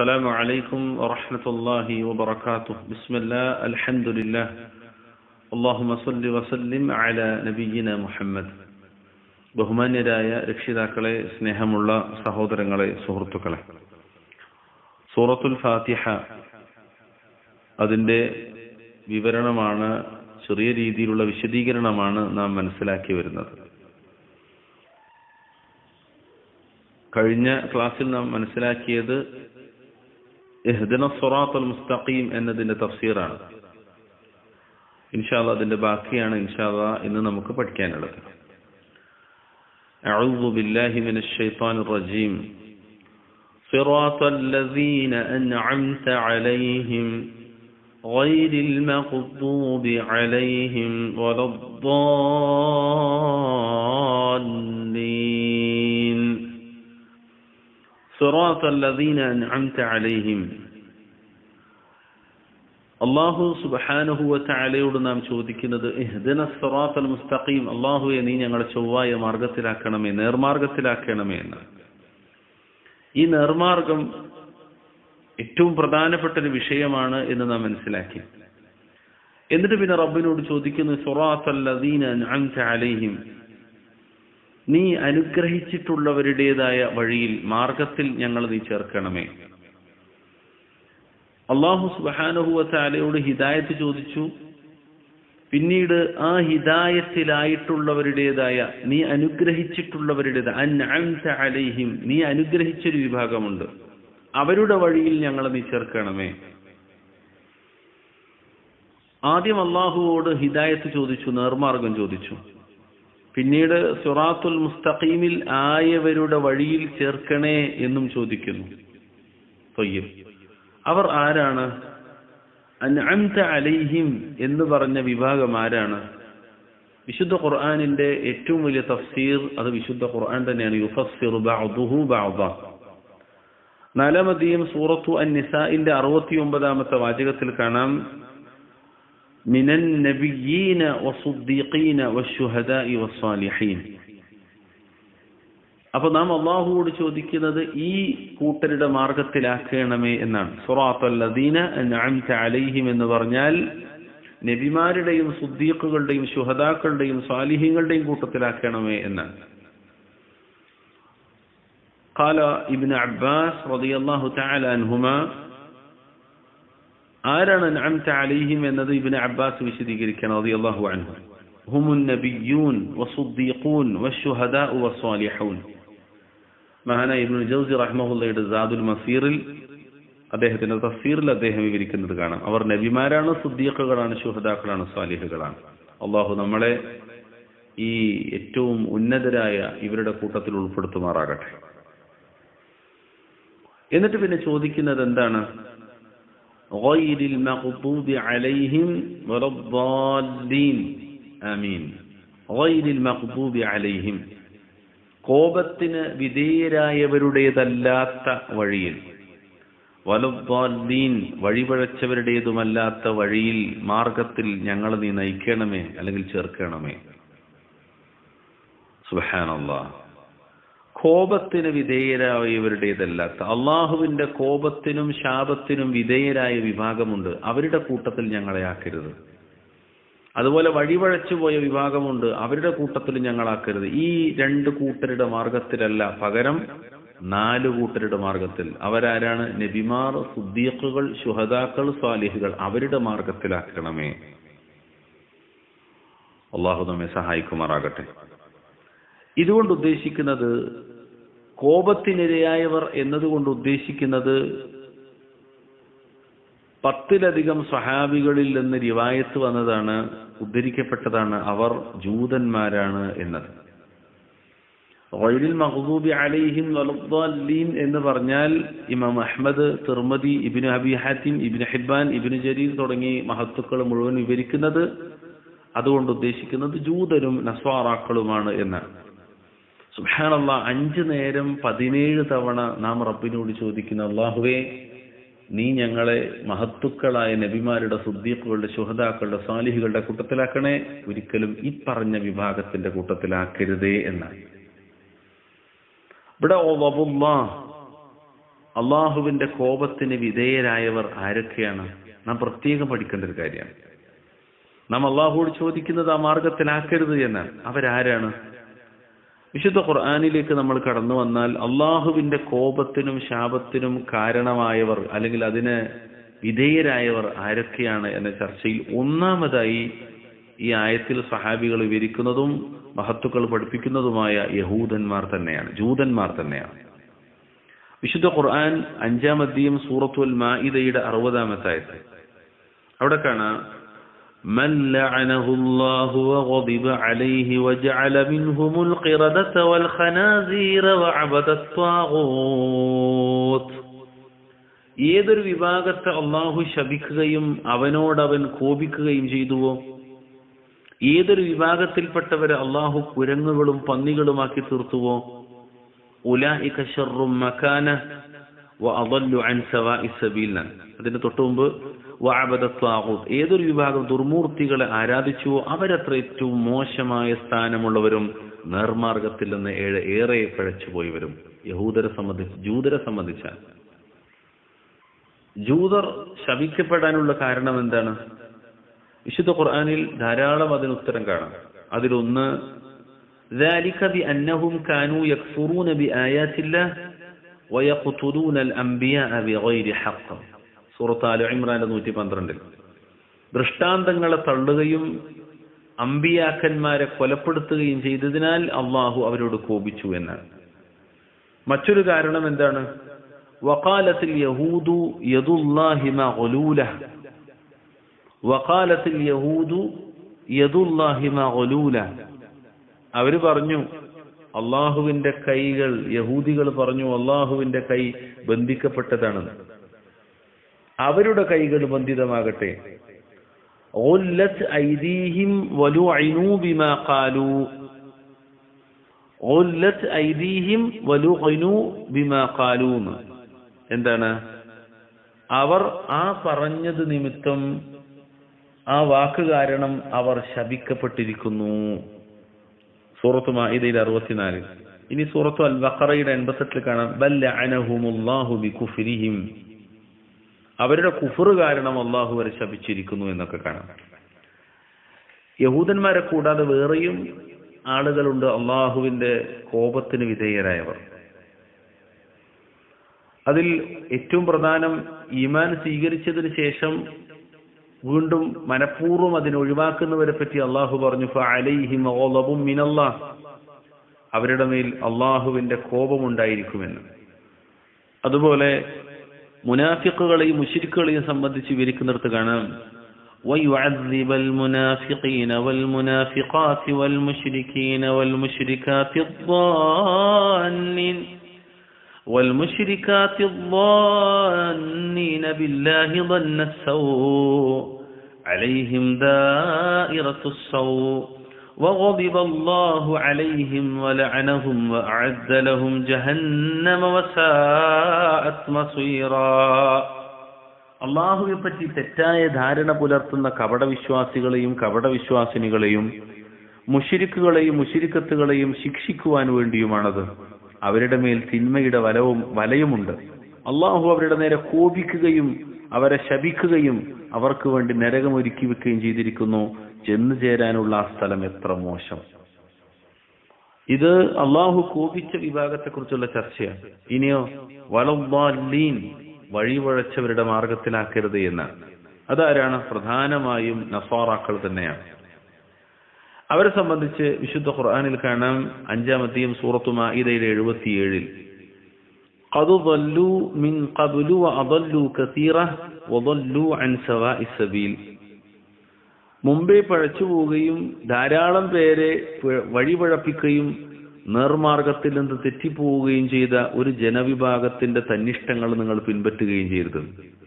السلام عليكم ورحمة الله وبركاته بسم الله الحمد لله اللهم صل وسلم على نبينا محمد ബഹുമാന്യരായ രക്ഷിതാക്കളെ സ്നേഹമുള്ള സഹോദരങ്ങളെ സുഹൃത്തുക്കളെ സൂറത്തുൽ ഫാത്തിഹ അതിൻ്റെ വിവരണമാണ് ചെറിയ രീതിയിലുള്ള വിശദീകരണമാണ് നാം മനസ്സിലാക്കി വരുന്നത് കഴിഞ്ഞ ക്ലാസ്സിൽ നാം മനസ്സിലാക്കിയത് ഇഹ്ദിന സുറാത്തുൽ മുസ്തഖീം എന്നതിന്റെ തഫ്സീറാണ് ഇൻഷാല്ല അതിന്റെ ബാക്കിയാണ് ഇൻഷാല്ല ഇന്ന് നമുക്ക് പഠിക്കാനുള്ളത് أعوذ بالله من الشيطان الرجيم صراط الذين أنعمت عليهم غير المغضوب عليهم ولا الضالين صراط الذين أنعمت عليهم അള്ളാഹു സുബാനുഹുവ ചാലയോട് നാം ചോദിക്കുന്നത് ഇഹ്ദിന സിറാത്തൽ മുസ്തഖീം അള്ളാഹുയെ നീ ഞങ്ങളെ ചൊവ്വായ മാർഗത്തിലാക്കണമേ നേർമാർഗത്തിലാക്കണമേ എന്ന് ഈ നേർമാർഗം ഏറ്റവും പ്രധാനപ്പെട്ട ഒരു വിഷയമാണ് എന്ന് നാം മനസ്സിലാക്കി എന്നിട്ട് പിന്നെ റബ്ബിനോട് ചോദിക്കുന്നു സുറാത്തല്ലദീന അൻഅംത അലൈഹിം നീ അനുഗ്രഹിച്ചിട്ടുള്ളവരുടേതായ വഴിയിൽ മാർഗത്തിൽ ഞങ്ങൾ നീ ചേർക്കണമേ അള്ളാഹു സുബാനുഹുവലയോട് ഹിദായത്ത് ചോദിച്ചു പിന്നീട് ആ ഹിദായത്തിലായിട്ടുള്ളവരുടേതായ നീ അനുഗ്രഹിച്ചിട്ടുള്ളവരുടേത് അലൈഹിം നീ അനുഗ്രഹിച്ചൊരു വിഭാഗമുണ്ട് അവരുടെ വഴിയിൽ ഞങ്ങൾ നീ ചേർക്കണമേ ആദ്യം അള്ളാഹുവോട് ഹിദായത്ത് ചോദിച്ചു നേർമാർഗം ചോദിച്ചു പിന്നീട് സുറാത്തുൽ മുസ്തഖീമിൽ ആയവരുടെ വഴിയിൽ ചേർക്കണേ എന്നും ചോദിക്കുന്നു തൊയ്യം അവർ ആരാണ് അൻഅംത അലൈഹിം എന്ന് പറഞ്ഞ വിഭാഗം ആരാണ് വിശുദ്ധ ഖുർആാനിന്റെ ഏറ്റവും വലിയ തഫ്സീർ അത് വിശുദ്ധ ഖുർആൻ തന്നെയാണ് യുഫസ്സിറു ബഅദുഹു ബഅദ നാലാമത്തെയും സൂറത്തു അൻ നിസാഇന്റെ അറുപത്തി ഒമ്പതാമത്തെ വാചകത്തിൽ കാണാം മിനൻ നബിയീന വസുദ്ദീഖീന വശുഹദാഇ വസ്സാലിഹീൻ അപ്പൊ നാം അള്ളാഹുവോട് ചോദിക്കുന്നത് ഈ കൂട്ടരുടെ മാർഗത്തിലാക്കണമേ എന്നാണ് സുറാത്തല്ലദീന അലൈഹിം എന്ന് പറഞ്ഞാൽ നബിമാരുടെയും സുദ്ദീഖുകളുടെയും ശുഹദാക്കളുടെയും സ്വാലിഹ്യങ്ങളുടെയും കൂട്ടത്തിലാക്കണമേ എന്നാണ് قال ابن عباس رضي الله تعالى عنهما ആരാണ് അൻഅംത അലൈഹിം എന്നത് ഇബ്നു അബ്ബാസ് വിശദീകരിക്കണം റളിയല്ലാഹു അൻഹു ഹുമുൻ നബിയ്യൂൻ വസുദ്ദീഖൂൻ വശുഹദാഉ വസ്സാലിഹൂൻ മഹാന ഇബ്നു ജൗസി റഹ്മഹുല്ലയുടെ സാദുൽ മസീറിൽ അദ്ദേഹത്തിന്റെ തഫ്സീറിൽ അദ്ദേഹം വിവരിക്കുന്നത് കാണാം അവർ നബിമാരാണ് സുദ്ദീഖുകളാണ് ശുഹദാക്കളാണ് സ്വാലിഹുകളാണ് അള്ളാഹു നമ്മളെ ഈ ഏറ്റവും ഉന്നതരായ ഇവരുടെ കൂട്ടത്തിൽ ഉൾപ്പെടുത്തുമാറാകട്ടെ എന്നിട്ട് പിന്നെ ചോദിക്കുന്നത് എന്താണ് غير المغضوب عليهم ولا الضالين ആമീൻ غير المغضوب عليهم കോപത്തിന് വിധേയരായവരുടേതല്ലാത്ത വഴിയിൽ വലുദ്ദീൻ വഴിപഴച്ചവരുടേതുമല്ലാത്ത വഴിയിൽ മാർഗത്തിൽ ഞങ്ങൾ നീ നയിക്കണമേ അല്ലെങ്കിൽ ചേർക്കണമേ സുബാനല്ലാ കോപത്തിന് വിധേയരായവരുടേതല്ലാത്ത അള്ളാഹുവിന്റെ കോപത്തിനും ശാപത്തിനും വിധേയരായ വിഭാഗമുണ്ട് അവരുടെ കൂട്ടത്തിൽ ഞങ്ങളെ ആക്കരുത് അതുപോലെ വഴിവഴച്ചു പോയ വിഭാഗമുണ്ട് അവരുടെ കൂട്ടത്തിൽ ഞങ്ങളാക്കരുത് ഈ രണ്ട് കൂട്ടരുടെ മാർഗത്തിലല്ല പകരം നാല് കൂട്ടരുടെ മാർഗത്തിൽ അവരാരാണ് നബിമാർ സുദ്ദീഖുകൾ ശുഹദാക്കൾ സ്വാലിഹുകൾ അവരുടെ മാർഗത്തിലാക്കണമേ അള്ളാഹു നമ്മെ സഹായിക്കുമാറാകട്ടെ ഇതുകൊണ്ട് ഉദ്ദേശിക്കുന്നത് കോപത്തിനിരയായവർ എന്നതുകൊണ്ട് ഉദ്ദേശിക്കുന്നത് പത്തിലധികം സഹാബികളിൽ നിന്ന് റിവായത്ത് വന്നതാണ് ഉദ്ധരിക്കപ്പെട്ടതാണ് അവർ ജൂതന്മാരാണ് എന്നത് വൈലിൽ മഹബൂബി അലൈഹിം വലുദ്ദീൻ എന്ന് പറഞ്ഞാൽ Imam Ahmad Tirmidhi Ibn Abi Hatim Ibn Hibban Ibn Jarir തുടങ്ങി മഹത്തുക്കൾ മുഴുവൻ വിവരിക്കുന്നത് അതുകൊണ്ട് ഉദ്ദേശിക്കുന്നത് ജൂതരും നസ്വാറാക്കളുമാണ് എന്നാണ് സുഹാനുള്ള അഞ്ചു നേരം പതിനേഴ് തവണ നാം റബ്ബിനോട് ചോദിക്കുന്ന അള്ളാഹുവേ നീ ഞങ്ങളെ മഹത്തുക്കളായ നബിമാരുടെ സുദ്ദീഖുകളുടെ ശുഹദാക്കളുടെ സാലിഹികളുടെ കൂട്ടത്തിലാക്കണേ ഒരിക്കലും ഈ പറഞ്ഞ വിഭാഗത്തിന്റെ കൂട്ടത്തിലാക്കരുതേ എന്നാണ് ഇവിടെ അള്ളാഹുവിന്റെ കോപത്തിന് വിധേയരായവർ ആരൊക്കെയാണ് നാം പ്രത്യേകം പഠിക്കേണ്ട ഒരു കാര്യമാണ് നാം അള്ളാഹുവോട് ചോദിക്കുന്നത് ആ മാർഗത്തിലാക്കരുത് എന്നാണ് അവരാരാണ് വിശുദ്ധ ഖുർആാനിലേക്ക് നമ്മൾ കടന്നു വന്നാൽ അള്ളാഹുവിന്റെ കോപത്തിനും ശാപത്തിനും കാരണമായവർ അല്ലെങ്കിൽ അതിന് വിധേയരായവർ ആരൊക്കെയാണ് എന്ന ചർച്ചയിൽ ഒന്നാമതായി ഈ ആയത്തിൽ സഹാബികൾ വിവരിക്കുന്നതും മഹത്തുക്കൾ പഠിപ്പിക്കുന്നതുമായ യഹൂദന്മാർ തന്നെയാണ് ജൂതന്മാർ തന്നെയാണ് വിശുദ്ധ ഖുർആൻ അഞ്ചാം അധ്യയം സൂറത്തുൽ മാഇദയുടെ അറുപതാമത്തെ ആയത്ത് അവിടെ കാണാം من لعنه الله وغضب عليه وجعل منهم القردة والخنازير وعبد الطاغوت ഏതൊരു വിഭാഗത്തെ അള്ളാഹു ശപിക്കുകയും അവനോടവൻ കോപിക്കുകയും ചെയ്തുവോ ഏതൊരു വിഭാഗത്തിൽപ്പെട്ടവരെ അള്ളാഹു കുരങ്ങുകളും പന്നികളുമാക്കി തീർത്തുവോ ഉലായിക ഷർറും മക്കാന വഅദല്ലു അൻ സവാഇ സബീൽ അതിന് തൊട്ടു മുമ്പ് വഅബദത്വാഖൂത്ത് ഏതൊരു വിഭാഗം ദുർമൂർത്തികളെ ആരാധിച്ചുവോ അവരത്ര ഏറ്റവും മോശമായ സ്ഥാനമുള്ളവരും നേർമാർഗത്തിൽ നിന്ന് ഏറെ ഏറെ പിഴച്ചുപോയവരും യഹൂദരെ സംബന്ധിച്ച് ജൂതരെ സംബന്ധിച്ചാൽ ജൂതർ ശപിക്കപ്പെടാനുള്ള കാരണം എന്താണ് വിശുദ്ധ ഖുർആനിൽ ധാരാളം അതിന് ഉത്തരം കാണാം അതിലൊന്ന് ذلك بأنهم كانوا يكفرون بآيات الله ويقتلون الأنبياء بغير حق സൂറത്ത് ആല ഇമ്രാന്റെ നൂറ്റി പന്ത്രണ്ടിൽ ദൃഷ്ടാന്തങ്ങളെ തള്ളുകയും അമ്പിയാക്കന്മാരെ കൊലപ്പെടുത്തുകയും ചെയ്തതിനാൽ അള്ളാഹു അവരോട് കോപിച്ചു എന്നാണ് മറ്റൊരു കാരണം എന്താണ് വക്കാലത്തിൽ യഹൂദു യദുല്ലാഹിമ ഒലൂല വക്കാലത്തിൽ യഹൂദു യദുല്ലാഹിമ ഒലൂല അവര് പറഞ്ഞു അള്ളാഹുവിന്റെ കൈകൾ യഹൂദികൾ പറഞ്ഞു അള്ളാഹുവിന്റെ കൈ ബന്ധിക്കപ്പെട്ടതാണെന്ന് അവരുടെ കൈകൾ ബന്ധിതമാകട്ടെ غلت أيديهم ولعنوا بما قالوا غلت أيديهم ولعنوا بما قالوا എന്താണ് അവർ ആ പറഞ്ഞത് നിമിത്തം ആ വാക്ക് കാരണം അവർ ശപിക്കപ്പെട്ടിരിക്കുന്നു സൂറത്ത് മാഇദയിൽ അറുപത്തിനാല് ഇനി സൂറത്തു അൽ ബഖറയുടെ എൺപത്തെട്ടിൽ കാണാം ബല്ലഅനഹുമുല്ലാഹു ബികുഫ്രിഹിം അവരുടെ കുഫർ കാരണം അള്ളാഹു വരെ ശപിച്ചിരിക്കുന്നു എന്നൊക്കെ കാണാം യഹൂദന്മാരെ കൂടാതെ വേറെയും ആളുകളുണ്ട് അള്ളാഹുവിന്റെ കോപത്തിന് വിധേയരായവർ അതിൽ ഏറ്റവും പ്രധാനം ഈമാൻ സ്വീകരിച്ചതിന് ശേഷം വീണ്ടും മനഃപൂർവ്വം അതിനെ ഒഴിവാക്കുന്നവരെ പറ്റി അള്ളാഹു പറഞ്ഞു ഫഅലൈഹിം ഗളബും മിനല്ലാഹ് അവരുടെ മേൽ അള്ളാഹുവിന്റെ കോപമുണ്ടായിരിക്കുമെന്ന് അതുപോലെ മുനാഫിക്കുകളെയും മുഷിരിക്കുകളെയും സംബന്ധിച്ച് വിവരിക്കുന്നിടത്ത് കാണാം ويعذب المنافقين والمنافقات والمشركين والمشركات الضالين والمشركات الظانين بالله ظن السوء عليهم دائرة السوء وغضب الله عليهم ولعنهم وأعد لهم جهنم وساءت مصيرا അള്ളാഹുവെ പറ്റി തെറ്റായ ധാരണ പുലർത്തുന്ന കപടവിശ്വാസികളെയും കപടവിശ്വാസിനികളെയും മുഷിരിക്കുകളെയും മുഷിരിക്കത്തുകളെയും ശിക്ഷിക്കുവാൻ വേണ്ടിയുമാണത് അവരുടെ മേൽ തിന്മയുടെ വലവും വലയുമുണ്ട് അള്ളാഹു അവരുടെ നേരെ കോപിക്കുകയും അവരെ ശപിക്കുകയും അവർക്ക് വേണ്ടി നരകം ഒരുക്കി വെക്കുകയും ചെയ്തിരിക്കുന്നു ചെന്നു ചേരാനുള്ള ആ സ്ഥലം എത്ര മോശം ഇത് അള്ളാഹു കോപിച്ച വിഭാഗത്തെക്കുറിച്ചുള്ള ചർച്ചയാണ് ഇനിയോ വലീൻ വഴിവഴച്ചവരുടെ മാർഗത്തിലാക്കരുത് എന്ന് അതാരാണ് പ്രധാനമായും നസാറാക്കൾ തന്നെയാണ് അവരെ സംബന്ധിച്ച് വിശുദ്ധ ഖുർആനിൽ കാണാം അഞ്ചാമത്തെയും സൂറത്തു മാഇദയിലെ എഴുപത്തിയേഴിൽ قد ضلوا من قبل وأضلوا كثيرا وضلوا عن سواء السبيل മുമ്പേ പഴച്ചു പോവുകയും ധാരാളം പേരെ വഴിപഴപ്പിക്കുകയും നേർമാർഗത്തിൽ നിന്ന് തെറ്റിപ്പോവുകയും ചെയ്ത ഒരു ജനവിഭാഗത്തിന്റെ തന്നിഷ്ടങ്ങൾ നിങ്ങൾ പിൻപറ്റുകയും ചെയ്യരുത്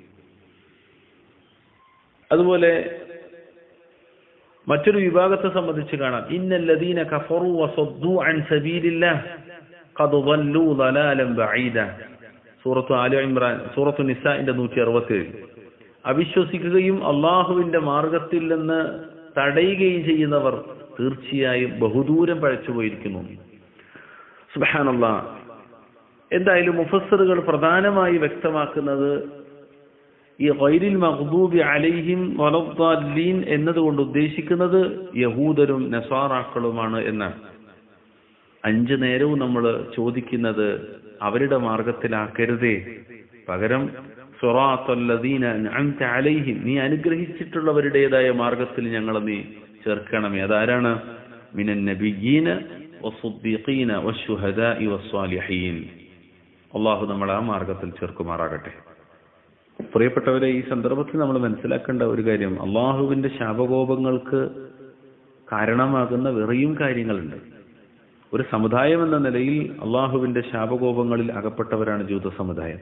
അതുപോലെ മറ്റൊരു വിഭാഗത്തെ സംബന്ധിച്ച് കാണാം ഇന്നല്ലദീന കഫറു വസദ്ദു അൻ സബീലില്ലാഹ് ഖദ് ضلوا ضلالا بعيدا സൂറത്തു ആലു ഇമ്രാൻ സൂറത്തു നിസാഇന്റെ 167 അവിശ്വസിക്കുകയും അള്ളാഹുവിന്റെ മാർഗത്തിൽ നിന്ന് തടയുകയും ചെയ്യുന്നവർ തീർച്ചയായും ബഹുദൂരം പഴച്ചുപോയിരിക്കുന്നു സുബാനല്ല എന്തായാലും മുഫസ്സറുകൾ പ്രധാനമായി വ്യക്തമാക്കുന്നത് ഈ ഗൈരിൽ മഖ്ദൂബി അലൈഹിം വലദ്ദാലീൻ എന്നതുകൊണ്ട് ഉദ്ദേശിക്കുന്നത് യഹൂദരും നസാറാക്കളുമാണ് എന്നാണ് അഞ്ചു നേരവും നമ്മൾ ചോദിക്കുന്നത് അവരുടെ മാർഗത്തിലാക്കരുതേ പകരം സ്വറാത്തല്ലദീന അൻഅംത അലൈഹിം നീ അനുഗ്രഹിച്ചിട്ടുള്ളവരുടേതായ മാർഗത്തിൽ ഞങ്ങളെ നീ ചേർക്കണമേ അതാരാണ് മിനൻ നബിയീന വസ്സുദ്ദീഖീന വശുഹദാഇ വസ്സാലിഹീൻ അള്ളാഹു നമ്മളെ ആ മാർഗത്തിൽ ചേർക്കുമാറാകട്ടെ പ്രിയപ്പെട്ടവരെ ഈ സന്ദർഭത്തിൽ നമ്മൾ മനസ്സിലാക്കേണ്ട ഒരു കാര്യം അള്ളാഹുവിന്റെ ശാപകോപങ്ങൾക്ക് കാരണമാകുന്ന വെറിയും കാര്യങ്ങളുണ്ട് ഒരു സമുദായം എന്ന നിലയിൽ അള്ളാഹുവിന്റെ ശാപകോപങ്ങളിൽ അകപ്പെട്ടവരാണ് ജൂത സമുദായം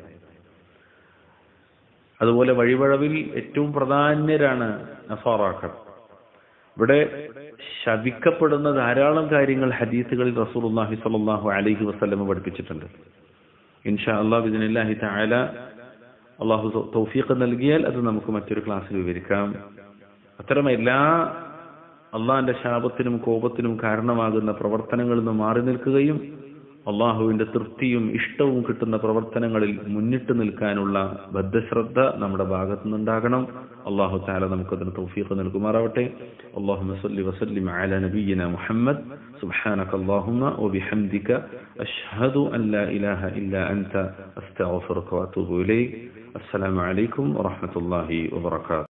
അതുപോലെ വഴിവഴവിൽ ഏറ്റവും പ്രധാന്യരാണ് നസാറാക്കൾ ഇവിടെ ശപിക്കപ്പെടുന്ന ധാരാളം കാര്യങ്ങൾ ഹദീസുകളിൽ റസൂലുള്ളാഹി സ്വല്ലല്ലാഹു അലൈഹി വസല്ലം പഠിപ്പിച്ചിട്ടുണ്ട് ഇൻഷാ അള്ളാഹ് ബിദിനില്ലാഹി തആല അള്ളാഹു തൗഫീഖ് നൽകിയാൽ അത് നമുക്ക് മറ്റൊരു ക്ലാസ്സിൽ വിവരിക്കാം അത്തരം എല്ലാ അള്ളാഹിന്റെ ശാപത്തിനും കോപത്തിനും കാരണമാകുന്ന പ്രവർത്തനങ്ങളിൽ നിന്ന് മാറി നിൽക്കുകയും അള്ളാഹുവിന്റെ തൃപ്തിയും ഇഷ്ടവും കിട്ടുന്ന പ്രവർത്തനങ്ങളിൽ മുന്നിട്ട് നിൽക്കാനുള്ള ബദ്ധശ്രദ്ധ നമ്മുടെ ഭാഗത്തു നിന്നുണ്ടാകണം അള്ളാഹു താല നമുക്കതിന് തൗഫീഖ് നൽകുമാറാവട്ടെ അള്ളാഹു സല്ലി വസല്ലിം അല നബിയിന മുഹമ്മദ് سبحانك اللهم وبحمدك أشهد أن لا إله إلا أنت أستغفرك وأتوب إليك السلام عليكم ورحمة الله وبركاته